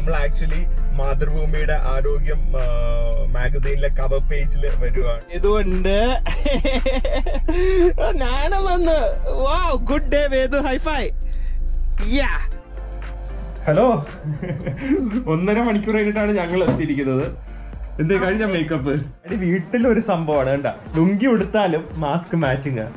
നമ്മൾ ആക്ച്വലി മാതൃഭൂമിയുടെ ആരോഗ്യം മാഗസീനിലെ കവർ പേജിൽ വരുവാണ് ഇതുകൊണ്ട് നാണം വന്ന് വാ ഗുഡ് ഡേ വേദു ഹൈഫൈ യാ ഹലോ ഒന്നര മണിക്കൂർ കഴിഞ്ഞിട്ടാണ് ഞങ്ങൾ എത്തിയിരിക്കുന്നത് എന്ത് കഴിഞ്ഞ മേക്കപ്പ് അടി വീട്ടിലൊരു സംഭവമാണ് കണ്ട ലുങ്കി ഉടുത്താലും mask matching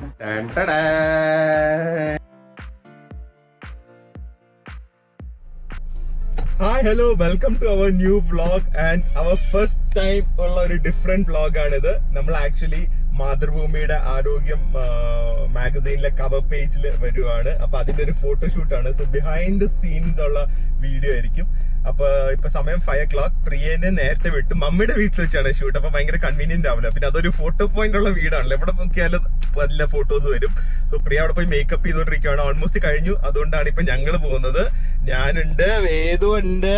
hi hello welcome to our new vlog and our first time ഉള്ള ഒരു ഡിഫറെന്റ് വ്ളോഗ് ആണിത് നമ്മൾ ആക്ച്വലി മാതൃഭൂമിയുടെ ആരോഗ്യം മാഗസീനിലെ കവർ പേജിൽ വരുവാണ് അപ്പൊ അതിന്റെ ഒരു ഫോട്ടോഷൂട്ടാണ് സോ ബിഹൈൻഡ് ദ സീൻസ് ഉള്ള വീഡിയോ ആയിരിക്കും അപ്പൊ ഇപ്പൊ സമയം ഫൈവ് ഒ ക്ലോക്ക് പ്രിയനെ നേരത്തെ വിട്ടു മമ്മിയുടെ വീട്ടിൽ വെച്ചാണ് ഷൂട്ട് അപ്പൊ ഭയങ്കര കൺവീനിയന്റ് ആവില്ല പിന്നെ അതൊരു ഫോട്ടോ പോയിന്റ് ഉള്ള വീടാണല്ലോ എവിടെ നോക്കിയാലും നല്ല ഫോട്ടോസ് വരും സോ പ്രിയ അവിടെ പോയി മേക്കപ്പ് ചെയ്തോണ്ടിരിക്കുകയാണ് ഓൾമോസ്റ്റ് കഴിഞ്ഞു അതുകൊണ്ടാണ് ഇപ്പൊ ഞങ്ങൾ പോകുന്നത് ഞാനുണ്ട് വേദു ഉണ്ട്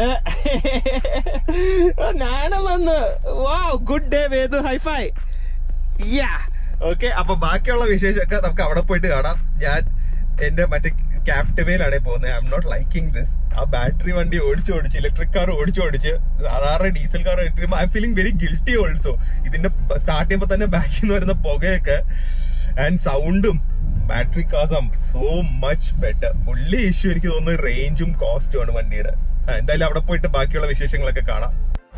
നാണം വന്ന് വാ ഗുഡ് ഡേ വേദു ഹൈഫൈ യാ ഓക്കെ അപ്പൊ ബാക്കിയുള്ള വിശേഷമൊക്കെ നമുക്ക് അവിടെ പോയിട്ട് കാണാം ഞാൻ എന്റെ മറ്റേ ക്യാപ്റ്റവേലാണ് പോകുന്നത് I am not liking this uh battery വണ്ടി ഓടിച്ച് ഓടിച്ച് ഇലക്ട്രിക് കാർ ഓടിച്ച് ഓടിച്ച് സാധാരണ diesel car I feeling very guilty also ഇതിന്റെ സ്റ്റാർട്ട് ചെയ്യുമ്പോൾ തന്നെ ബാക്കിൽ നിന്ന് വരുന്ന പുകയൊക്കെ ആൻഡ് സൗണ്ടും battery cause um so much better only issue എനിക്ക് തോന്നുന്നു റേഞ്ചും കോസ്റ്റും ആണ് വണ്ടിയുടെ ആ, എന്തായാലും അവിടെ പോയിട്ട് ബാക്കിയുള്ള വിശേഷങ്ങളൊക്കെ കാണാം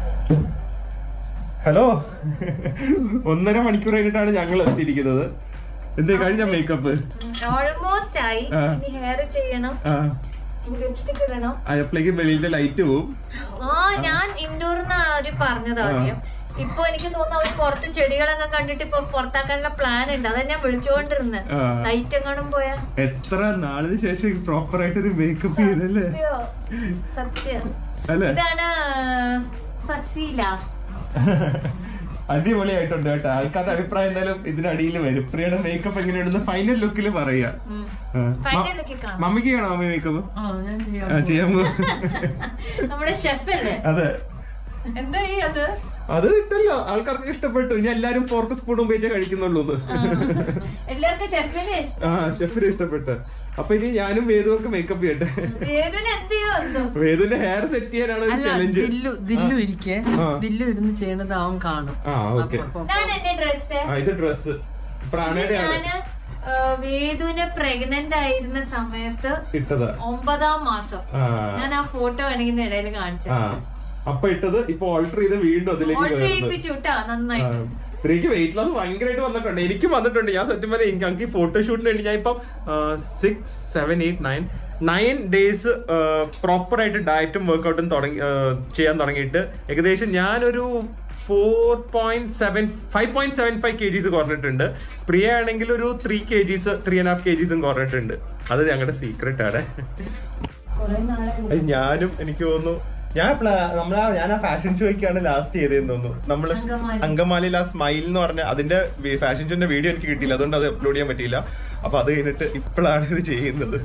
ഹലോ ഒന്നര മണിക്കൂർ കഴിഞ്ഞിട്ടാണ് ഞങ്ങൾ എത്തിയിരിക്കുന്നത് എന്ത് കഴിഞ്ഞ മേക്കപ്പ് ഓൾമോസ്റ്റ് ആയി ആ. ഇനി ഹെയർ ചെയ്യണം ലിപ്സ്റ്റിക് ഇടണം അപ്പോഴേക്ക് വെളിയിലെ ലൈറ്റ് പോവും ആ ഞാൻ ഇൻഡോർന്ന് അവര് പറഞ്ഞത് ആദ്യം ഇപ്പൊ എനിക്ക് തോന്നുന്നു അവര് പുറത്ത് ചെടികളൊക്കെ കണ്ടിട്ട് ഇപ്പൊ പുറത്താക്കാനുള്ള പ്ലാൻ ഉണ്ട് അതാ ഞാൻ വിളിച്ചോണ്ടിരുന്നത് ആ. ലൈറ്റ് എങ്ങാനും പോയാ എത്ര നാളിന് ശേഷം പ്രോപ്പർ ആയിട്ട് ഒരു മേക്കപ്പ് ചെയ്തല്ലേ സത്യോ? സത്യം അല്ലേ ഇതാണ് ഫസീല അടിപൊളിയായിട്ടുണ്ട് കേട്ടോ ആൾക്കാരുടെ അഭിപ്രായം എന്തായാലും ഇതിനടിയിൽ വരും പ്രിയയുടെ മേക്കപ്പ് എങ്ങനെയാണെന്ന് ഫൈനൽ ലുക്കിൽ പറയാ ഉം. ആ. Final look ൽ കാണാം. മമ്മിക്ക് ചെയ്യണോ മമ്മി മേക്കപ്പ് ചെയ്യാൻ പോ നമ്മുടെ ഷെഫ് അല്ലേ അതെ എന്താ ഈ അത് അത് ഇട്ടല്ലോ ആൾക്കാർക്ക് ഇഷ്ടപ്പെട്ടു ഇനി എല്ലാരും ഫോർക്ക് സ്പൂൺ ഉപയോഗിച്ചേ കഴിക്കുന്നുള്ളൂ എന്ന്. എല്ലാവർക്കും ഷെഫിനെ ഇഷ്ടം ആ ഷെഫിന് ഇഷ്ടപ്പെട്ടു അപ്പൊ ഇനി ഞാനും വേദുവർക്ക് മേക്കപ്പ് ചെയ്യട്ടെ ഏതിന് എന്ത് ചെയ്യുമോ വേദുവിന്റെ ഹെയർ സെറ്റ് ചെയ്യാനാണ് അല്ല ചലഞ്ച് ദില്ലു ദില്ലു ഇരിക്കെ ആ. ദില്ലു ഇരുന്ന് ചെയ്യണത് അവൻ കാണും ആ ഓക്കെ അപ്പൊ- അപ്പൊ- ഇതാണ് എന്റെ ഡ്രസ്സ് ആ ഇത് ഡ്രസ് പ്രാണയുടെ ആണ് ഞാന് ആ, വേദുവിന് പ്രഗ്നന്റ് ആയിരുന്ന സമയത്ത് ഇട്ടത് ഒമ്പതാം മാസം ആ ഞാൻ ആ ഫോട്ടോ വേണമെങ്കിൽ ഇടയിൽ കാണിച്ചു ആ അപ്പൊ ഇട്ടത് ഇപ്പൊ ഓൾട്ടർ ചെയ്ത് വീണ്ടും അതിലേക്ക് ഓർഡർ കയറുന്നു ചെയ്യിപ്പിച്ചു കേട്ടാ നന്നായിട്ട് സ്ത്രീക്ക് വെയിറ്റ് ലോസ് ഭയങ്കരമായിട്ട് വന്നിട്ടുണ്ട് എനിക്കും വന്നിട്ടുണ്ട് ഞാൻ സത്യം പറയാം എനിക്ക് എനിക്ക് ഫോട്ടോഷൂട്ടിന് വേണ്ടി ഞാൻ ഇപ്പം six seven eight nine nine days proper ആയിട്ട് ഡയറ്റും വർക്കൗട്ടും തുടങ്ങി ആ, ചെയ്യാൻ തുടങ്ങിയിട്ട് ഏകദേശം ഞാനൊരു four point seven five point seven five K Gs കുറഞ്ഞിട്ടുണ്ട് പ്രിയ ആണെങ്കിൽ ഒരു three K Gs three and half K ജീസും കുറഞ്ഞിട്ടുണ്ട് അത് ഞങ്ങളുടെ സീക്രട്ട് ആണ് അത് ഞാനും എനിക്ക് തോന്നുന്നു ഞാൻ നമ്മളാ ഞാൻ ആ ഫാഷൻ ഷോയ്ക്കാണ് ലാസ്റ്റ് ചെയ്തതെന്ന് തോന്നുന്നു നമ്മള് അങ്കമാലി. അങ്കമാലിയിൽ ആ സ്മൈൽ എന്ന് പറഞ്ഞ അതിന്റെ ഫാഷൻ ഷോന്റെ വീഡിയോ എനിക്ക് കിട്ടിയില്ല അതുകൊണ്ട് അത് അപ്ലോഡ് ചെയ്യാൻ പറ്റിയില്ല അപ്പൊ അത് കഴിഞ്ഞിട്ട് ഇപ്പോഴാണ് ഇത് ചെയ്യുന്നത്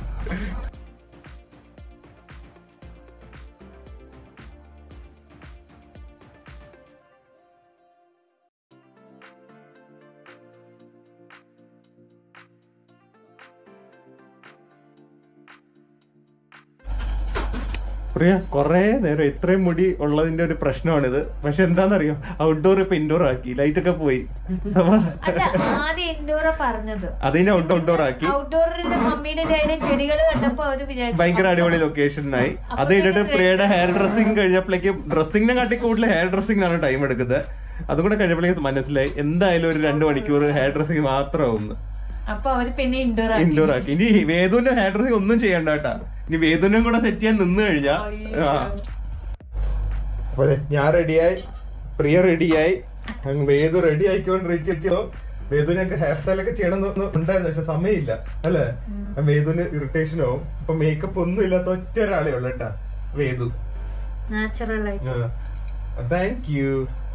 പ്രിയ കൊറേ നേരം ഇത്രയും മുടി ഉള്ളതിന്റെ ഒരു പ്രശ്നമാണിത് പക്ഷെ എന്താണെന്നറിയോ ഔട്ട്ഡോർ ഇപ്പൊ ഇൻഡോർ ആക്കി ലൈറ്റ് ഒക്കെ പോയി സമാധാനം. അല്ല ആദ്യം ഇൻഡോറാ പറഞ്ഞത് അതിനെ ഔട്ട് ഔട്ട്ഡോർ ആക്കി ഔട്ട്ഡോറിൽ മമ്മിയുടെ ഡാഡിയും ചെടികൾ കണ്ടപ്പോ അവര് വിചാരിച്ചു ഭയങ്കര അടിപൊളി ലൊക്കേഷനായി അത് കഴിഞ്ഞിട്ട് പ്രിയയുടെ ഹെയർ ഡ്രസ്സിങ് കഴിഞ്ഞപ്പോഴേക്കും ഡ്രസ്സിങ്ങിനെ കാട്ടി കൂടുതൽ ഹെയർ ഡ്രസ്സിങ്ങിനാണ് ടൈം എടുക്കുന്നത് അതും കൂടെ കഴിഞ്ഞപ്പോഴേക്കും മനസ്സിലായി എന്തായാലും ഒരു രണ്ട് മണിക്കൂർ ഹെയർ ഡ്രസ്സിങ് മാത്രമാവും അപ്പൊ അവര് പിന്നെ ഇൻഡോർ ആക്കി ഇൻഡോർ ആക്കി ഇനി വേദുവിന്റെ ഹെയർ ഡ്രസ്സിങ് ഒന്നും ചെയ്യണ്ട കേട്ടാ ഇനി വേദുവിനും കൂടെ സെറ്റ് ചെയ്യാൻ നിന്ന് കഴിഞ്ഞാ ആ. അപ്പൊ ദേ ഞാൻ റെഡിയായി പ്രിയ റെഡിയായി അങ്ങ് വേദു റെഡി ആയിക്കൊണ്ടിരിക്കോ വേദുവിനൊക്കെ ഹെയർ സ്റ്റൈൽ ഒക്കെ ചെയ്യണം എന്ന് ഉണ്ടായിരുന്നു പക്ഷെ സമയമില്ല അല്ലേ ആ വേദുവിന് ഇറിറ്റേഷൻ ആവും ഇപ്പൊ മേക്കപ്പ് ഒന്നും ഇല്ലാത്ത ഒറ്റ ഒരാളേ ഉള്ളു കേട്ടാ വേദു നാച്ചുറൽ ആയിട്ട് താങ്ക് യു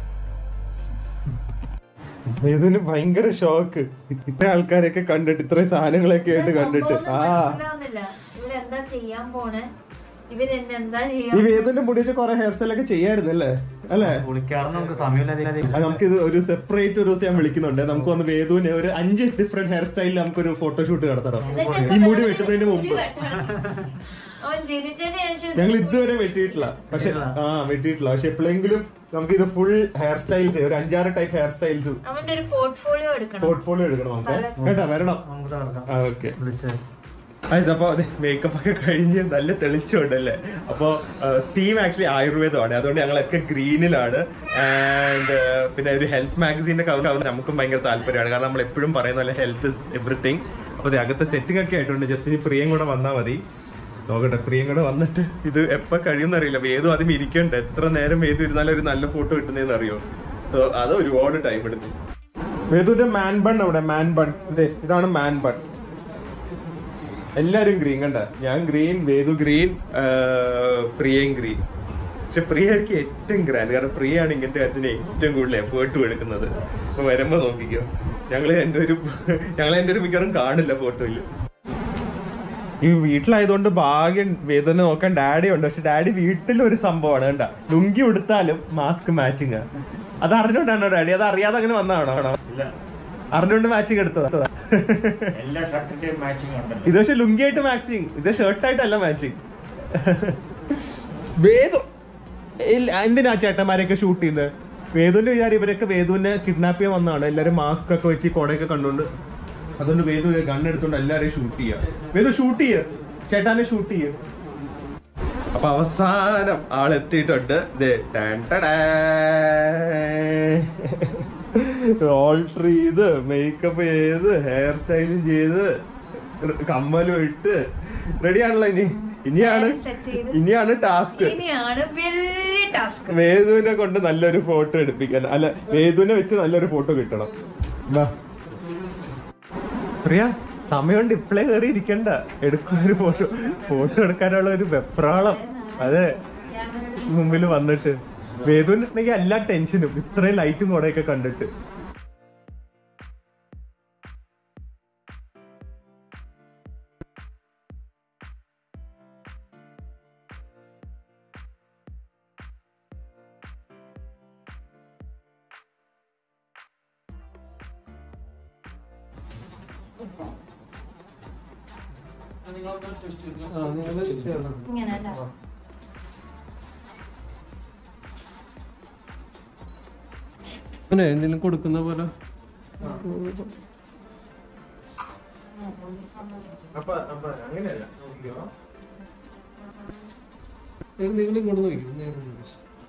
വേദുവിന് ഭയങ്കര ഷോക്ക് ഇത്ര ആൾക്കാരെയൊക്കെ കണ്ടിട്ട് ഇത്രയും സാധനങ്ങളൊക്കെ ആയിട്ട് കണ്ടിട്ട് ആ മനസ്സിലാവുന്നില്ല ഇവരെന്താ ചെയ്യാൻ പോണേ ഇവരെന്നെ എന്താ ഈ ചെയ്യാൻ വേദുവിന്റെ മുടി വെച്ച് കൊറേ ഹെയർ സ്റ്റൈൽ ഒക്കെ ചെയ്യായിരുന്നല്ലേ അല്ലേ വിളിക്കാറ് നമുക്ക് സമയമില്ലാതെ അത് നമുക്ക് ഇത് ഒരു സെപ്പറേറ്റ് ഒരു ദിവസം ഞാൻ വിളിക്കുന്നുണ്ട് നമുക്ക് വന്ന് വേദുവിന് ഒരു അഞ്ച് ഡിഫറെന്റ് ഹെയർ സ്റ്റൈലിൽ നമുക്കൊരു ഫോട്ടോഷൂട്ട് നടത്തണം ഈ മുടി വെട്ടുന്നതിന് മുമ്പ് അവൻ ജനിച്ചതിന് ശേഷം ഞങ്ങൾ ഇതുവരെ വെട്ടിയിട്ടില്ല പക്ഷെ ആ വെട്ടിയിട്ടില്ല പക്ഷെ എപ്പോഴെങ്കിലും നമുക്ക് ഇത് ഫുൾ ഹെയർ സ്റ്റൈൽസ് ഒരു അഞ്ചാറ് ടൈപ്പ് ഹെയർ സ്റ്റൈൽസ് അവന്റെ ഒരു പോർട്ട്ഫോളിയോ എടുക്കണം പോർട്ട്ഫോളിയോ എടുക്കണം നമുക്ക് കേട്ടാ വരണം നമുക്ക് നടക്കാം ആ ഓക്കെ വിളിച്ചത് അപ്പൊ മേക്കപ്പ് ഒക്കെ കഴിഞ്ഞ് നല്ല തെളിച്ചുണ്ടല്ലേ അപ്പോ തീം ആക്ച്വലി ആയുർവേദമാണ് അതുകൊണ്ട് ഞങ്ങളൊക്കെ ഗ്രീനിലാണ് ആൻഡ് പിന്നെ ഒരു ഹെൽത്ത് മാഗസീന്റെ കവർ കവർ നമുക്കും ഭയങ്കര താല്പര്യമാണ് കാരണം നമ്മൾ എപ്പോഴും പറയുന്ന പോലെ ഹെൽത്ത് ഇസ് എവറിത്തിങ് അപ്പൊ ദേ അകത്തെ സെറ്റിംഗ് ഒക്കെ ആയിട്ടുണ്ട് ജസ്റ്റ് ഇനി പ്രിയം കൂടെ വന്നാൽ മതി നോക്കട്ടെ പ്രിയം കൂടെ വന്നിട്ട് ഇത് എപ്പോ കഴിയുമെന്ന് അറിയില്ല വേദു ആദ്യം ഇരിക്കണ്ട എത്ര നേരം വേദു ഇരുന്നാലും ഒരു നല്ല ഫോട്ടോ കിട്ടുന്നതെന്ന് അറിയോ സോ അത് ഒരുപാട് ടൈം എടുത്തു വേദുവിന്റെ മാൻ ബൺ അവിടെ മാൻ ബൺ ഇതാണ് മാൻ ബൺ എല്ലാരും ഗ്രീൻ കണ്ട ഞാൻ ഗ്രീൻ വേദു ഗ്രീൻ പ്രിയയും ഗ്രീൻ പക്ഷെ പ്രിയക്ക് ഏറ്റവും ഗ്രാൻഡ് കാരണം പ്രിയാണ് ഇങ്ങനത്തെ കാര്യത്തിന് ഏറ്റവും കൂടുതൽ എഫേർട്ട് എടുക്കുന്നത് അപ്പൊ വരുമ്പോ നോക്കിക്കോ ഞങ്ങള് രണ്ടുപേരും ഞങ്ങൾ എൻ്റെ ഒരു മിക്കവാറും കാണില്ല ഫോട്ടോയില് ഈ വീട്ടിലായതുകൊണ്ട് ഭാഗ്യം വേദന നോക്കാൻ ഡാഡി ഉണ്ട് പക്ഷെ ഡാഡി വീട്ടിൽ ഒരു സംഭവമാണ് കണ്ട ലുങ്കി ഉടുത്താലും മാസ്ക് മാച്ചിങ് അത് അറിഞ്ഞോണ്ടാണോ ഡാഡി അത് അറിയാതെ അങ്ങനെ വന്നതാണോ ആണോ അറിഞ്ഞോണ്ട് മാച്ചിങ് എടുത്തതാ എല്ലാ ഷർട്ടിന്റെയും മാച്ചിങ് ഉണ്ടല്ലോ ഇത് പക്ഷെ ലുങ്കിയായിട്ട് മാച്ചിങ് ഇത് ഷർട്ടായിട്ടല്ല മാച്ചിങ് വേദു ഇല്ല, എന്തിനാ ചേട്ടന്മാരെയൊക്കെ ഷൂട്ട് ചെയ്യുന്നത് വേദുവിന്റെ വിചാരം ഇവരൊക്കെ വേദുവിനെ കിഡ്നാപ്പ് ചെയ്യാൻ വന്നതാണ് എല്ലാരും മാസ്ക് ഒക്കെ വെച്ച് കൊടയൊക്കെ കണ്ടുകൊണ്ട് അതുകൊണ്ട് വേദു ഗൺ എടുത്തോണ്ട് എല്ലാരെയും ഷൂട്ട് ചെയ്യാ വേദു ഷൂട്ട് ചെയ്യ ചേട്ടാനെ ഷൂട്ട് ചെയ്യ അപ്പൊ അവസാനം ആളെത്തിയിട്ടുണ്ട് ഓൾട്ടർ ചെയ്ത് മേക്കപ്പ് ചെയ്ത് ഹെയർ സ്റ്റൈലും ചെയ്ത് കമ്മലും ഇട്ട് റെഡിയാണല്ലോ ഇനി ഇനിയാണ് Set ചെയ്ത്. ഇനിയാണ് ടാസ്ക് ഇനിയാണ് വലിയ ടാസ്ക് വേദുവിനെ കൊണ്ട് നല്ലൊരു ഫോട്ടോ എടുപ്പിക്കാൻ അല്ല വേദുവിനെ വെച്ച് നല്ലൊരു ഫോട്ടോ കിട്ടണം വാ. പ്രിയ സമയമുണ്ട് ഇപ്പളേ കയറി ഇരിക്കണ്ട എടുക്കുന്ന ഒരു ഫോട്ടോ ഫോട്ടോ എടുക്കാനുള്ള ഒരു വെപ്രാളം അതെ മുമ്പിൽ വന്നിട്ട് വേദുവിനുണ്ടെങ്കിൽ എല്ലാ ടെൻഷനും ഇത്രയും ലൈറ്റും കൂടെയൊക്കെ കണ്ടിട്ട് ഇങ്ങനെ അല്ലേ? അങ്ങനെ എന്തെങ്കിലും കൊടുക്കുന്ന പോലെ അങ്ങനെയല്ല നിങ്ങൾ ഇങ്ങോട്ട് നോക്കി നേരെ നോക്കി.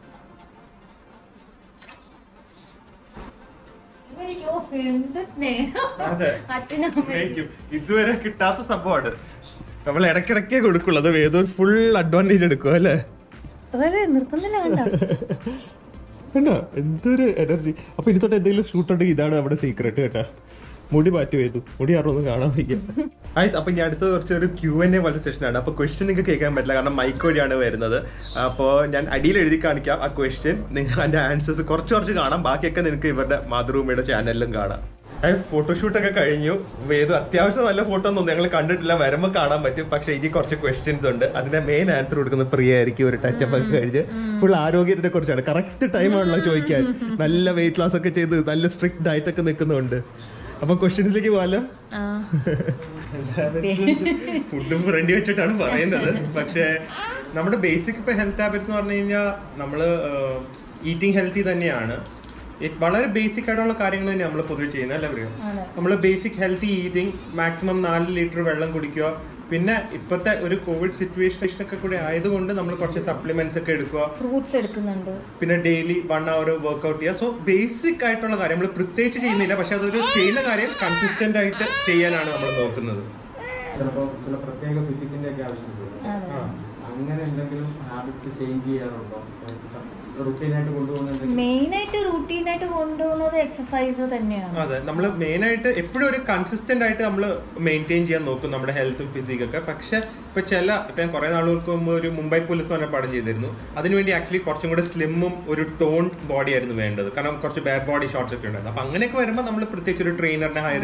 അയ്യോ, എന്ത് സ്നേഹം അതെ അച്ഛനും അമ്മയും കഴിക്കും. ഇതുവരെ കിട്ടാത്ത സംഭവമാണ് നമ്മൾ ഇടയ്ക്കിടയ്ക്കേ കൊടുക്കുള്ളൂ അത് വേദോ ഫുൾ അഡ്വാൻറ്റേജ് എടുക്കും അല്ലേ അതെ നിർത്തുന്നില്ല കണ്ടോ കണ്ടോ എന്തൊരു എനർജി അപ്പൊ ഇനി തൊട്ട് എന്തെങ്കിലും ഷൂട്ട് ഉണ്ടെങ്കിൽ ഇതാണ് നമ്മുടെ സീക്രട്ട് കേട്ടാ മുടി മാറ്റി ചെയ്തു മുടി ആരോന്നും കാണാൻ വയ്യ ഐസ് അപ്പൊ ഞാൻ അടുത്ത കുറച്ച് ഒരു ക്യൂ എൻ എ പോലെ സെഷനാണ് അപ്പൊ ക്വസ്റ്റ്യൻ നിങ്ങൾക്ക് കേൾക്കാൻ പറ്റില്ല കാരണം മൈക്ക് വഴിയാണ് വരുന്നത് അപ്പോൾ ഞാൻ അടിയിൽ എഴുതി കാണിക്കാം ആ ക്വസ്റ്റ്യൻ നിങ്ങൾ അതിന്റെ ആൻസേഴ്സ് കുറച്ച് കുറച്ച് കാണാം ബാക്കിയൊക്കെ നിങ്ങൾക്ക് ഇവരുടെ മാതൃഭൂമിയുടെ ചാനലിലും കാണാം ഫോട്ടോഷൂട്ട് ഒക്കെ കഴിഞ്ഞു വേദു അത്യാവശ്യം നല്ല ഫോട്ടോ ഒന്നും ഞങ്ങൾ കണ്ടിട്ടില്ല വരുമ്പോൾ കാണാൻ പറ്റും പക്ഷെ ഇനി കുറച്ച് ക്വസ്റ്റ്യൻസ് ഉണ്ട് അതിന്റെ മെയിൻ ആൻസർ കൊടുക്കുന്ന പ്രിയ ആയിരിക്കും ഒരു ടച്ചപ്പ് ഒക്കെ കഴിഞ്ഞ് ഫുൾ ആരോഗ്യത്തിനെ കുറിച്ചാണ് കറക്റ്റ് ടൈമാണല്ലോ ചോദിക്കാൻ നല്ല വെയിറ്റ് ലോസ് ഒക്കെ ചെയ്ത് നല്ല സ്ട്രിക്ട് ഡയറ്റ് ഒക്കെ നിൽക്കുന്നുണ്ട് അപ്പൊ ക്വസ്റ്റ്യൻസിലേക്ക് പോകാലോ ഫുഡും ഫ്രണ്ടി വെച്ചിട്ടാണ് പറയുന്നത് പക്ഷേ നമ്മുടെ ബേസിക് ഇപ്പൊ ഹെൽത്ത് ഹാബിറ്റ്സ് എന്ന് പറഞ്ഞു കഴിഞ്ഞാൽ നമ്മള് ഈറ്റിംഗ് ഹെൽത്തി തന്നെയാണ് it വളരെ ബേസിക് ആയിട്ടുള്ള കാര്യങ്ങൾ തന്നെ നമ്മൾ പൊതുവെ ചെയ്യുന്നത് അല്ലേ പറയും നമ്മൾ ബേസിക് ഹെൽത്തി ഈറ്റിംഗ് മാക്സിമം നാല് ലിറ്റർ വെള്ളം കുടിക്കുക പിന്നെ ഇപ്പോഴത്തെ ഒരു കോവിഡ് സിറ്റുവേഷൻ ഒക്കെ കൂടി ആയതുകൊണ്ട് നമ്മൾ കുറച്ച് സപ്ലിമെന്റ്സ് ഒക്കെ എടുക്കുക ഫ്രൂട്ട്സ് എടുക്കുന്നുണ്ട് പിന്നെ ഡെയിലി വൺ അവർ വർക്ക്ഔട്ട് ചെയ്യുക സോ ബേസിക് ആയിട്ടുള്ള കാര്യം നമ്മൾ പ്രത്യേകിച്ച് ചെയ്യുന്നില്ല പക്ഷെ അതൊരു ചെയ്യുന്ന കാര്യം കൺസിസ്റ്റന്റ് ആയിട്ട് ചെയ്യാനാണ് നമ്മൾ നോക്കുന്നത് ചിലപ്പോൾ ചില പ്രത്യേക ഫിസിക്കിന്റെ ഒക്കെ ആവശ്യം വരും. ആ. അങ്ങനെ എന്തെങ്കിലും ഹാബിറ്റ്സ് ചേഞ്ച് ചെയ്യാറുണ്ടോ റുട്ടീനായിട്ട് കൊണ്ടുപോകുന്ന എന്തെങ്കിലും മെയിൻ ആയിട്ട് റൂട്ടീൻ ആയിട്ട് കൊണ്ടുപോകുന്നത് എക്സസൈസ് തന്നെയാണ് അതെ നമ്മൾ മെയിൻ ആയിട്ട് എപ്പോഴും ഒരു കൺസിസ്റ്റന്റ് ആയിട്ട് നമ്മൾ മെയിൻറ്റെയിൻ ചെയ്യാൻ നോക്കും നമ്മുടെ ഹെൽത്തും ഫിസിക്കൊക്കെ പക്ഷെ ഇപ്പൊ ചില ഇപ്പൊ ഞാൻ കുറെ നാളുകൾക്ക് മുമ്പ് ഒരു മുംബൈ പോലീസ് എന്ന് പറഞ്ഞ പടം ചെയ്തിരുന്നു അതിനുവേണ്ടി ആക്ച്വലി കുറച്ചും കൂടെ സ്ലിമ്മും ഒരു ടോൺ ബോഡി ആയിരുന്നു വേണ്ടത് കാരണം കുറച്ച് ബാഡ് ബോഡി ഷോട്ട്സ് ഒക്കെ ഉണ്ടായിരുന്നു അപ്പൊ അങ്ങനെയൊക്കെ വരുമ്പോൾ നമ്മൾ പ്രത്യേകിച്ച് ഒരു ട്രെയിനറിനെ ഹയർ ചെയ്യും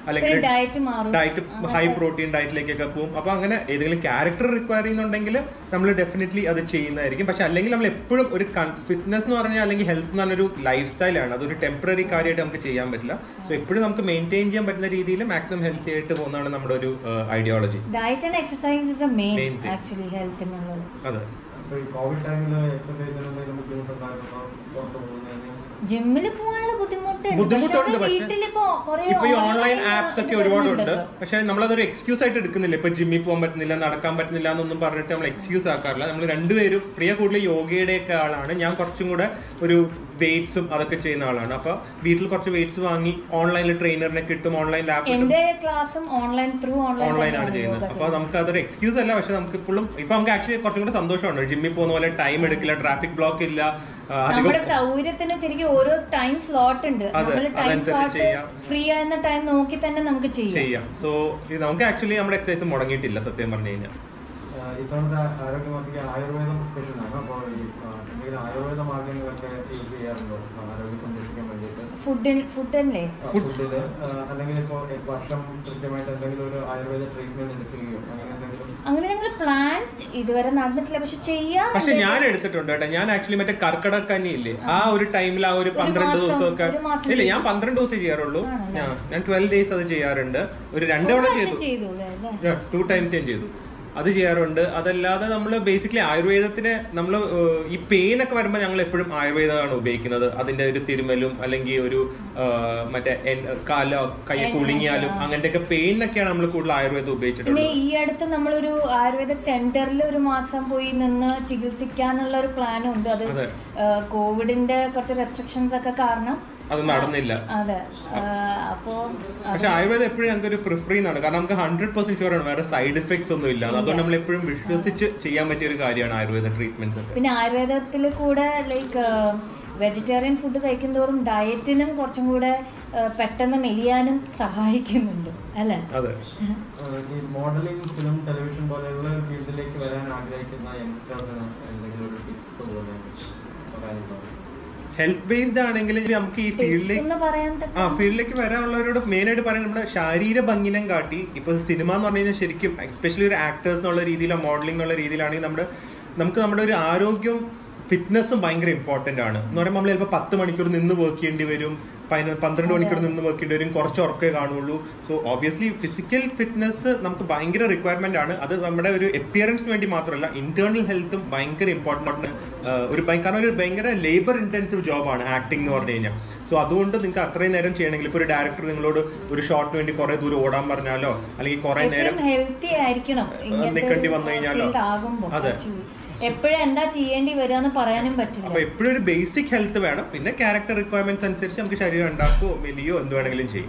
അല്ലെങ്കിൽ ഡയറ്റ് മാറും ഡയറ്റ് ഹൈ പ്രോട്ടീൻ ഡയറ്റിലേക്കൊക്കെ പോകും അപ്പൊ അങ്ങനെ ഏതെങ്കിലും ക്യാരക്ടർ റിക്വയർ ചെയ്യുന്നുണ്ടെങ്കിൽ നമ്മൾ ഡെഫിനറ്റ്ലി അത് ചെയ്യുന്നതായിരിക്കും പക്ഷെ അല്ലെങ്കിൽ നമ്മൾ എപ്പോഴും ഒരു ഫിറ്റ്നസ് എന്ന് പറഞ്ഞാൽ അല്ലെങ്കിൽ ഹെൽത്ത് എന്ന് പറഞ്ഞൊരു ലൈഫ് സ്റ്റൈലാണ് അതൊരു ടെമ്പററി കാര്യമായിട്ട് നമുക്ക് ചെയ്യാൻ പറ്റില്ല സോ എപ്പോഴും നമുക്ക് മെയിൻറ്റെയിൻ ചെയ്യാൻ പറ്റുന്ന രീതിയിൽ മാക്സിമം ഹെൽത്തി ആയിട്ട് പോകുന്നതാണ് നമ്മുടെ ഒരു ideology diet and exercise is a main Main thing. Actually ഹെൽത്തിനുള്ളത് അതെ അപ്പോൾ ഈ കോവിഡ് ടൈമിൽ എക്സസൈസിന് എന്തെങ്കിലും ബുദ്ധിമുട്ടുണ്ടായിരുന്നോ പുറത്ത് പോകുന്നതിന് ജിമ്മിൽ പോകാനുള്ള ബുദ്ധിമുട്ടുണ്ട് ബുദ്ധിമുട്ടുണ്ട് പക്ഷെ വീട്ടിലിപ്പോ കുറെ ഇപ്പൊ ഈ ഓൺലൈൻ online ആപ്സ് ഒക്കെ ഇത് ഒരുപാടുണ്ട് വരുന്നുണ്ടല്ലോ. പക്ഷെ നമ്മളതൊരു എക്സ്ക്യൂസ് ആയിട്ട് എടുക്കുന്നില്ല ഇപ്പൊ ജിമ്മിൽ പോകാൻ പറ്റുന്നില്ല നടക്കാൻ പറ്റുന്നില്ല എന്നൊന്നും പറഞ്ഞിട്ട് നമ്മൾ എക്സ്ക്യൂസ് ആക്കാറില്ല നമ്മൾ രണ്ടുപേരും പ്രിയ കൂടുതൽ യോഗയുടെ ഒക്കെ ആളാണ് ഞാൻ കുറച്ചും കൂടെ ഒരു വെയിറ്റ്സും അതൊക്കെ ചെയ്യുന്ന ആളാണ് അപ്പൊ വീട്ടിൽ കുറച്ച് വെയിറ്റ്സ് വാങ്ങി ഓൺലൈനിൽ ട്രെയിനറിനെ കിട്ടും ഓൺലൈൻ ലാപ്പ് എന്റെ ക്ലാസ്സും ഓൺലൈൻ ത്രൂ ഓൺലൈൻ ഓൺലൈൻ ആണ് ചെയ്യുന്നത് അപ്പൊ നമുക്ക് അതൊരു എക്സ്ക്യൂസ് അല്ല പക്ഷെ നമുക്ക് ഇപ്പോഴും ഇപ്പൊ നമുക്ക് ആക്ച്വലി കുറച്ചും കൂടെ സന്തോഷമുണ്ട് ജിമ്മിൽ പോകുന്ന പോലെ ടൈം എടുക്കില്ല ട്രാഫിക് ബ്ലോക്ക് ഇല്ല ആ, നമ്മുടെ അധികം സൗകര്യത്തിന് ശരിക്കും ഓരോ ടൈം സ്ലോട്ട് ഉണ്ട് അതെ, നമ്മൾ ടൈം അതനുസരിച്ച് സ്ലോട്ട് ചെയ്യാം. ഫ്രീ ആയിരുന്ന ടൈം നോക്കി തന്നെ നമുക്ക് ചെയ്യാം ചെയ്യാം സോ നമുക്ക് ആക്ച്വലി നമ്മുടെ എക്സസൈസ് മുടങ്ങിയിട്ടില്ല സത്യം പറഞ്ഞു കഴിഞ്ഞാൽ ആ, ഇത്തവണത്തെ ആരോഗ്യമാസിക ആയുർവേദം സ്പെഷ്യലാണ് അപ്പോൾ ഈ ആ, എന്തെങ്കിലും ആയുർവേദ മാർഗങ്ങളൊക്കെ യൂസ് ചെയ്യാറുണ്ടോ ആ, ആരോഗ്യം സംരക്ഷിക്കാൻ വേണ്ടിയിട്ട് ഫുഡിൽ ഫുഡ് അല്ലേ ഫുഡില് അല്ലെങ്കിൽ ഇപ്പോൾ വർഷം കൃത്യമായിട്ട് എന്തെങ്കിലും ഒരു ആയുർവേദ ട്രീറ്റ്മെന്റ് എടുക്കുകയോ അങ്ങനെ എന്തെങ്കിലും അങ്ങനെ ഞങ്ങൾ പ്ലാൻ ഇതുവരെ നടന്നിട്ടില്ല പക്ഷെ ചെയ്യാം പക്ഷെ ഞാൻ എടുത്തിട്ടുണ്ട് കേട്ടോ ഞാൻ ആക്ച്വലി മറ്റേ കർക്കിടക്കനി ഇല്ലേ ആ ഒരു ടൈമിൽ ആ ഒരു പന്ത്രണ്ട് മാസം, ദിവസമൊക്കെ ഒരു മാസം ഇല്ല ഞാൻ പന്ത്രണ്ട് ദിവസം ചെയ്യാറുള്ളൂ ആണല്ലേ? ഞാൻ ഞാൻ ട്വൽവ് ഡേയ്സ് അത് ചെയ്യാറുണ്ട് ഒരു രണ്ട് തവണ ചെയ്തു ചെയ്തൂടെ അല്ലേ ടു ടൈംസ് ഞാൻ ചെയ്തു അത് ചെയ്യാറുണ്ട് അതല്ലാതെ നമ്മൾ ബേസിക്കലി ആയുർവേദത്തിന് നമ്മൾ ഈ പെയിൻ ഒക്കെ വരുമ്പോൾ ഞങ്ങൾ എപ്പോഴും ആയുർവേദമാണ് ഉപയോഗിക്കുന്നത് അതിന്റെ ഒരു തിരുമലും അല്ലെങ്കിൽ ഒരു ആ, മറ്റേ എൻ- കാലോ കൈ കുളുങ്ങിയാലും അങ്ങനത്തെ ഒക്കെ പെയിനൊക്കെയാണ് നമ്മൾ കൂടുതൽ ആയുർവേദം പിന്നെ ഉപയോഗിച്ചിട്ടുള്ളത് ഈ അടുത്ത് നമ്മളൊരു ആയുർവേദ സെന്ററിൽ ഒരു മാസം പോയി നിന്ന് ചികിത്സിക്കാനുള്ള ഒരു പ്ലാനും ഉണ്ട് അത് അതെ. കോവിഡിന്റെ കുറച്ച് റെസ്ട്രിക്ഷൻസ് ഒക്കെ കാരണം അത് നടന്നില്ല അതെ ആ, അപ്പോ പക്ഷെ ആയുർവേദം എപ്പോഴും ഞങ്ങൾക്ക് ഒരു പ്രിഫർ ചെയ്യുന്നതാണ് കാരണം നമുക്ക് ഹൺഡ്രഡ് പെർസെന്റ് ഷുവർ ആണ് വേറെ സൈഡ് എഫക്ട്സ് ഒന്നും ഇല്ല അതുകൊണ്ട് നമ്മൾ എപ്പോഴും വിശ്വസിച്ച് ചെയ്യാൻ പറ്റിയ ഒരു കാര്യമാണ് ആയുർവേദ ട്രീറ്റ്മെന്റ്സ് ഒക്കെ പിന്നെ ആയുർവേദത്തിൽ കൂടെ ലൈക്ക് വെജിറ്റേറിയൻ ഫുഡ് കഴിക്കുന്തോറും ഡയറ്റിനും കുറച്ചും കൂടെ ആ, പെട്ടെന്ന് മെലിയാനും സഹായിക്കുന്നുണ്ട് അല്ലേ അതെ ആ, ഈ മോഡലിംഗ് ഫിലിം ടെലിവിഷൻ പോലെയുള്ള ഫീൽഡിലേക്ക് വരാൻ ആഗ്രഹിക്കുന്ന യങ്സ്റ്റേഴ്സിന് എന്തെങ്കിലും ഒരു ടിപ്സ് പോലെ പറയാനുണ്ടോ ഹെൽത്ത് ബേസ്ഡ് ആണെങ്കിൽ നമുക്ക് ഈ Tips ഫീൽഡിലേക്ക് എന്ന് പറയാൻ ആ തക്ക ഫീൽഡിലേക്ക് വരാനുള്ളവരോട് മെയിൻ ആയിട്ട് പറയാൻ നമ്മുടെ ശാരീര ഭംഗിനം കാട്ടി ഇപ്പൊ സിനിമ എന്ന് പറഞ്ഞു കഴിഞ്ഞാൽ ശരിക്കും എസ്പെഷ്യലി ഒരു ആക്ടേഴ്സ് എന്നുള്ള രീതിയിലോ മോഡലിംഗ് എന്നുള്ള രീതിയിലാണെങ്കിൽ നമ്മുടെ നമുക്ക് നമ്മുടെ ഒരു ആരോഗ്യം ഫിറ്റ്നസ്സും ഭയങ്കര ഇമ്പോർട്ടന്റ് ആണ് എന്ന് പറയുമ്പോൾ നമ്മൾ ചിലപ്പോൾ പത്ത് മണിക്കൂർ നിന്ന് വർക്ക് ചെയ്യേണ്ടി വരും പതിന- പന്ത്രണ്ട് മണിക്കൂർ നിന്ന് വർക്ക് ചെയ്യേണ്ടി വരും കുറച്ച് ഉറക്കേ കാണുള്ളൂ സോ ഓബിയസ്ലി ഫിസിക്കൽ ഫിറ്റ്നസ് നമുക്ക് ഭയങ്കര റിക്വയർമെന്റ് ആണ് അത് നമ്മുടെ ഒരു എപ്പിയറൻസിന് വേണ്ടി മാത്രമല്ല ഇന്റേണൽ ഹെൽത്തും ഭയങ്കര ഇമ്പോർട്ടൻ്റ് ആണ് ആഹ് ഒരു ഭയ- കാരണം ഒരു ഭയങ്കര ലേബർ ഇന്റൻസീവ് ജോബാണ് ആക്ടിംഗ് എന്ന് പറഞ്ഞു കഴിഞ്ഞാൽ സോ അതുകൊണ്ട് നിങ്ങൾക്ക് അത്രയും നേരം ചെയ്യണമെങ്കിൽ ഇപ്പോൾ ഒരു ഡയറക്ടർ നിങ്ങളോട് ഒരു ഷോട്ടിന് വേണ്ടി കുറെ ദൂരം ഓടാൻ പറഞ്ഞാലോ അല്ലെങ്കിൽ കുറെ നേരം ഏറ്റവും ഹെൽത്തി ആയിരിക്കണം നിൽക്കേണ്ടി വന്നു കഴിഞ്ഞാലോ? ആകുമ്പോ അതെ. എപ്പോഴും എന്താ ചെയ്യേണ്ടി വരിക പറയാനും പറ്റില്ല അപ്പൊ എപ്പോഴും ഒരു ബേസിക് ഹെൽത്ത് വേണം പിന്നെ ക്യാരക്ടർ റിക്വയർമെന്റ്സ് അനുസരിച്ച് നമുക്ക് ശരീരം ഉണ്ടാക്കുകയോ മെലിയോ എന്ത് വേണമെങ്കിലും ചെയ്യും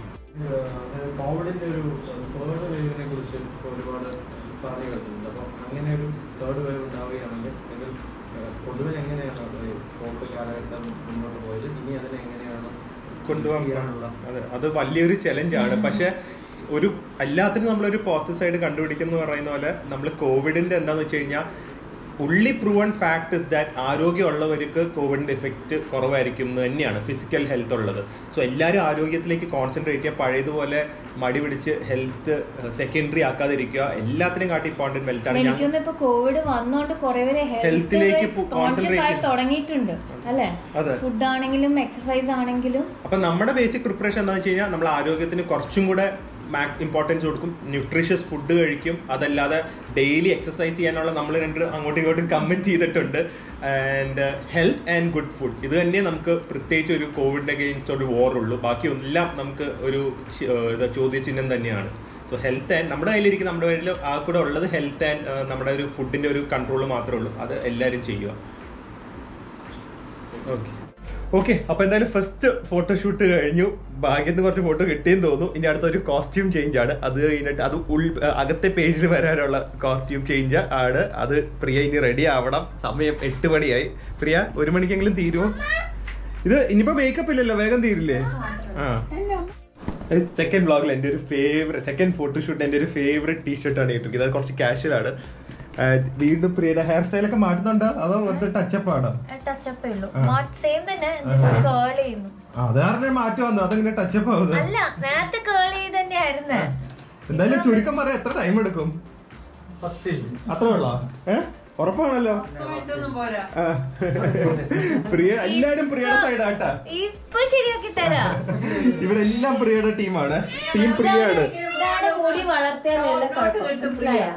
കോവിഡിന്റെ ഒരു തേർഡ് വേവിനെ കുറിച്ച് ഇപ്പോൾ ഒരുപാട് പറഞ്ഞു കേട്ടിട്ടുണ്ട് അപ്പം അങ്ങനെ ഒരു തേർഡ് വേവ് ഉണ്ടാവുകയാണെങ്കിൽ അല്ലെങ്കിൽ ഏഹ്, പൊതുവെ എങ്ങനെയാണ് ഈ കോവിഡ് കാലഘട്ടം മുന്നോട്ട് പോയത് ഇനി അതിനെ എങ്ങനെയാണ് കൊണ്ടുപോകാൻ ചെയ്യാനുള്ള അതെ അത് വലിയൊരു ചലഞ്ചാണ് പക്ഷെ ഒരു എല്ലാത്തിനും നമ്മളൊരു പോസിറ്റീവ് സൈഡ് കണ്ടുപിടിക്കുന്ന പറയുന്ന പോലെ നമ്മൾ കോവിഡിന്റെ എന്താന്ന് വെച്ച് കഴിഞ്ഞാൽ only proven fact is that ആരോഗ്യമുള്ളവർക്ക് കോവിഡിന്റെ എഫക്റ്റ് കുറവായിരിക്കും എന്ന് തന്നെയാണ് ഫിസിക്കൽ ഹെൽത്ത് ഉള്ളത് സോ എല്ലാവരും ആരോഗ്യത്തിലേക്ക് കോൺസെൻട്രേറ്റ് ചെയ്യുക പഴയതുപോലെ മടി പിടിച്ച് ഹെൽത്ത് സെക്കൻഡറി ആക്കാതിരിക്കുക എല്ലാത്തിനും കാട്ടി ഇമ്പോർട്ടൻറ്റ് ഹെൽത്ത് ആണ് ഞാൻ എനിക്കൊന്നും ഇപ്പൊ കോവിഡ് വന്നോണ്ട് കുറെ പേര് Health-ലേക്ക് ഹെൽത്ത് പോ- കോൺഷ്യസ് ആയി concentrate തുടങ്ങിയിട്ടുണ്ട് അല്ലെ അതെ. ഫുഡ് ആണെങ്കിലും എക്സസൈസ് ആണെങ്കിലും അപ്പൊ നമ്മുടെ ബേസിക് പ്രിപ്പറേഷൻ എന്താണെന്ന് വെച്ച് കഴിഞ്ഞാൽ നമ്മൾ ആരോഗ്യത്തിന് കുറച്ചും കൂടെ മാക്സ് ഇമ്പോർട്ടൻസ് കൊടുക്കും ന്യൂട്രീഷ്യസ് ഫുഡ് കഴിക്കും അതല്ലാതെ ഡെയിലി എക്സസൈസ് ചെയ്യാനുള്ള നമ്മൾ രണ്ട് അങ്ങോട്ടും ഇങ്ങോട്ടും കമന്റ് ചെയ്തിട്ടുണ്ട് and health and good food ഇത് തന്നെ നമുക്ക് പ്രത്യേകിച്ച് ഒരു കോവിഡിന്റെ അഗെയിൻസ്റ്റ് ഒരു war ഉള്ളൂ ബാക്കി എല്ലാം നമുക്ക് ഒരു ചി- ഏഹ് ഇത് ചോദ്യചിഹ്നം തന്നെയാണ് സോ ഹെൽത്ത് ആൻഡ് നമ്മുടെ കയ്യിലിരിക്കുന്ന നമ്മുടെ കയ്യിൽ ആ കൂടെ ഉള്ളത് ഹെൽത്ത് ആൻഡ് നമ്മുടെ ഒരു ഫുഡിന്റെ ഒരു കൺട്രോൾ മാത്രമേ ഉള്ളൂ അത് എല്ലാവരും ചെയ്യുക ഓക്കെ ഓക്കെ അപ്പൊ എന്തായാലും ഫസ്റ്റ് ഫോട്ടോഷൂട്ട് കഴിഞ്ഞു ഭാഗ്യത്തിന് കുറച്ച് ഫോട്ടോ കിട്ടിയെന്ന് തോന്നുന്നു ഇനി അടുത്ത ഒരു കോസ്റ്റ്യൂം ചേഞ്ച് ആണ് അത് കഴിഞ്ഞിട്ട് അത് ഉൾ അകത്തെ പേജിൽ വരാനുള്ള കോസ്റ്റ്യൂം ചേഞ്ച് ആണ് അത് പ്രിയ ഇനി റെഡി ആവണം സമയം എട്ട് മണിയായി പ്രിയ ഒരു മണിക്കെങ്കിലും തീരുമോ ഇത് ഇനിയിപ്പോ മേക്കപ്പ് ഇല്ലല്ലോ വേഗം തീരില്ലേ ആ സെക്കൻഡ് വ്ളോഗിൽ എൻ്റെ ഒരു ഫേവറേറ്റ് സെക്കൻഡ് ഫോട്ടോഷൂട്ട് എൻ്റെ ഒരു ഫേവറേറ്റ് ടീഷർട്ടാണ് ഇട്ടിരിക്കുന്നത് അത് കുറച്ച് കാഷ്വൽ ആണ് വീണ്ടും പ്രിയയുടെ ഹെയർ സ്റ്റൈലൊക്കെ മാറ്റുന്നുണ്ടോ അതോ വെറുതെ ടച്ചപ്പ് ആണോ ടച്ചപ്പേ ഉള്ളൂ സെയിം തന്നെ ജസ്റ്റ് കേൾ ചെയ്യുന്നു അത് കാരണം മാറ്റം വന്നു അതെങ്ങനെ ടച്ചപ്പ് ആവുന്നത് അല്ല നേരത്തെ കേൾ ചെയ്ത് തന്നെയായിരുന്നു എന്തായാലും ചുരുക്കം പറയാം എത്ര ടൈം എടുക്കും പത്ത് മിനിറ്റ്. അത്ര ഉള്ളോ ഏ ഉറപ്പാണല്ലോ ഇതൊന്നും പോരാ ആ. പ്രിയ എല്ലാരും പ്രിയയുടെ സൈഡാട്ടാ ഇപ്പൊ ശരിയാക്കി തരാം ഇവരെല്ലാം പ്രിയയുടെ ടീമാണ് ടീം പ്രിയയാണ് ഇതാണ് മുടി വളർത്തിയാലുള്ള കുഴപ്പം മനസ്സിലായോ?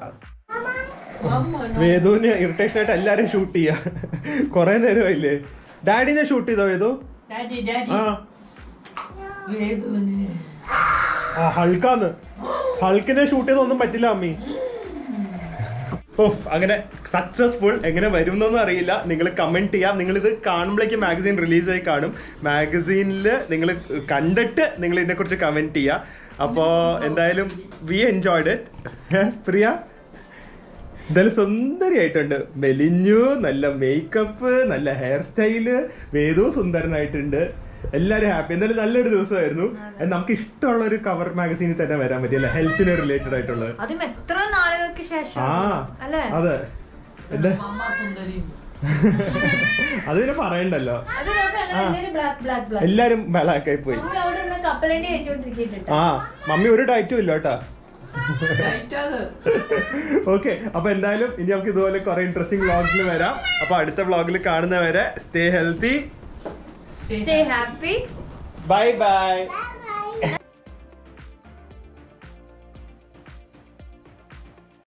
വേദുവിന് ഇറിറ്റേഷൻ ആയിട്ട് എല്ലാരും ഷൂട്ട് ചെയ്യാ കൊറേ നേരമായില്ലേ ഡാഡിനെ ഷൂട്ട് ചെയ്തോ വേദു ഡാഡി ഡാഡി ആ വേദുവിന് ആ ഹൾക്കാന്ന് ഹൾക്കിനെ ഷൂട്ട് ചെയ്തൊന്നും പറ്റില്ല അമ്മി ഓഫ് അങ്ങനെ സക്സസ്ഫുൾ എങ്ങനെ വരും എന്നൊന്നും അറിയില്ല നിങ്ങൾ കമന്റ് ചെയ്യാം നിങ്ങൾ ഇത് കാണുമ്പോഴേക്കും മാഗസീൻ റിലീസ് ആയി കാണും മാഗസീനിൽ നിങ്ങൾ കണ്ടിട്ട് നിങ്ങൾ ഇതിനെക്കുറിച്ച് കമന്റ് ചെയ്യുക അപ്പോൾ എന്തായാലും വി എൻജോയ്ഡ് ഇറ്റ് പ്രിയ എന്തായാലും സുന്ദരിയായിട്ടുണ്ട് മെലിഞ്ഞു നല്ല മേക്കപ്പ് നല്ല ഹെയർ സ്റ്റൈല് വേദു സുന്ദരനായിട്ടുണ്ട് എല്ലാരും ഹാപ്പി എന്തായാലും നല്ലൊരു ദിവസമായിരുന്നു And നമുക്ക് ഇഷ്ടമുള്ള ഒരു കവർ മാഗസീനിൽ തന്നെ വരാൻ പറ്റി അല്ലെ ഹെൽത്തിന് റിലേറ്റഡ് ആയിട്ടുള്ളത് അതും എത്ര നാളുകൾക്ക് ശേഷം ആ അല്ലേ അതെ എന്റെ അമ്മ സുന്ദരിയും അത് പിന്നെ പറയണ്ടല്ലോ അത് നോക്കാം ബ്ലാക്ക് ബ്ലാക്ക് ബ്ലാക്ക് എല്ലാരും ബലാക്കായി പോയി മമ്മി അവിടെ നിന്ന് കപ്പലണ്ടി കഴിച്ചോണ്ടിരിക്കുന്നുണ്ട് ആ മമ്മി ഒരു ഡയറ്റും ഇല്ല കേട്ടാ ലൈറ്റ് അത് ഓക്കെ അപ്പൊ എന്തായാലും ഇനി നമുക്ക് ഇതുപോലെ കുറെ ഇൻട്രസ്റ്റിംഗ് വ്ളോഗ്സിൽ വരാം അപ്പൊ അടുത്ത വ്ളോഗിൽ കാണുന്നവരെ stay healthy stay happy bye by